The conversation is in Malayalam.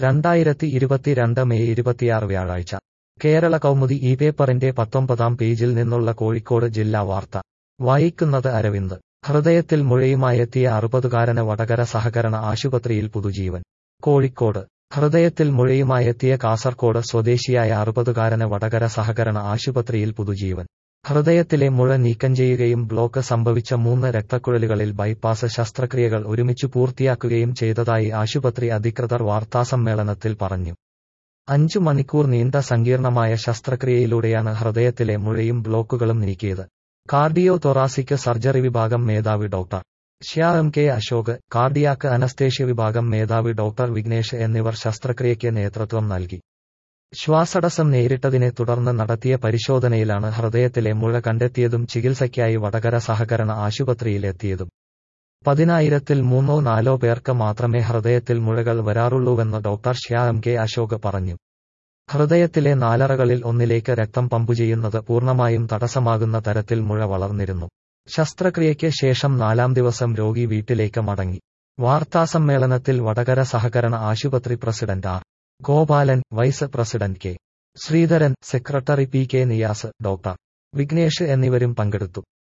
രണ്ടായിരത്തി ഇരുപത്തിരണ്ട് മെയ് ഇരുപത്തിയാറ് വ്യാഴാഴ്ച കേരള കൗമുദി ഈ പേപ്പറിന്റെ പത്തൊമ്പതാം പേജിൽ നിന്നുള്ള കോഴിക്കോട് ജില്ലാ വാർത്ത വായിക്കുന്നത് അരവിന്ദ് ഹൃദയത്തിൽ മുഴയുമായെത്തിയ അറുപതുകാരന് വടകര സഹകരണ ആശുപത്രിയിൽ പുതുജീവൻ കോഴിക്കോട് ഹൃദയത്തിൽ മുഴയുമായെത്തിയ കാസർകോട് സ്വദേശിയായ അറുപതുകാരന് വടകര സഹകരണ ആശുപത്രിയിൽ പുതുജീവൻ ഹൃദയത്തിലെ മുഴ നീക്കം ചെയ്യുകയും ബ്ലോക്ക് സംഭവിച്ച മൂന്ന് രക്തക്കുഴലുകളിൽ ബൈപ്പാസ് ശസ്ത്രക്രിയകൾ ഒരുമിച്ചു പൂർത്തിയാക്കുകയും ചെയ്തതായി ആശുപത്രി അധികൃതർ വാർത്താസമ്മേളനത്തിൽ പറഞ്ഞു അഞ്ചു മണിക്കൂർ നീണ്ട സങ്കീർണമായ ശസ്ത്രക്രിയയിലൂടെയാണ് ഹൃദയത്തിലെ മുഴയും ബ്ലോക്കുകളും നീക്കിയത് കാർഡിയോ തൊറാസിക് സർജറി വിഭാഗം മേധാവി ഡോക്ടർ ഷ്യാ M K Ashok cardiac anaesthesia വിഭാഗം മേധാവി ഡോക്ടർ വിഘ്നേഷ് എന്നിവർ ശസ്ത്രക്രിയയ്ക്ക് നേതൃത്വം നൽകി ശ്വാസടസ്സം നേരിട്ടതിനെ തുടർന്ന് നടത്തിയ പരിശോധനയിലാണ് ഹൃദയത്തിലെ മുഴ കണ്ടെത്തിയതും ചികിത്സയ്ക്കായി വടകര സഹകരണ ആശുപത്രിയിൽ എത്തിയതും പതിനായിരത്തിൽ മൂന്നോ നാലോ പേർക്ക് മാത്രമേ ഹൃദയത്തിൽ മുഴകൾ വരാറുള്ളൂവെന്ന് ഡോക്ടർ ഷ്യാ എം കെ അശോക് പറഞ്ഞു ഹൃദയത്തിലെ നാലറകളിൽ ഒന്നിലേക്ക് രക്തം പമ്പു ചെയ്യുന്നത് പൂർണ്ണമായും തടസ്സമാകുന്ന തരത്തിൽ മുഴ വളർന്നിരുന്നു ശസ്ത്രക്രിയയ്ക്ക് ശേഷം നാലാം ദിവസം രോഗി വീട്ടിലേക്ക് മടങ്ങി വാർത്താസമ്മേളനത്തിൽ വടകര സഹകരണ ആശുപത്രി president R Gopalan vice president K Sreedharan secretary P K Niyas doctor Vignesh എന്നിവരും പങ്കെടുത്തു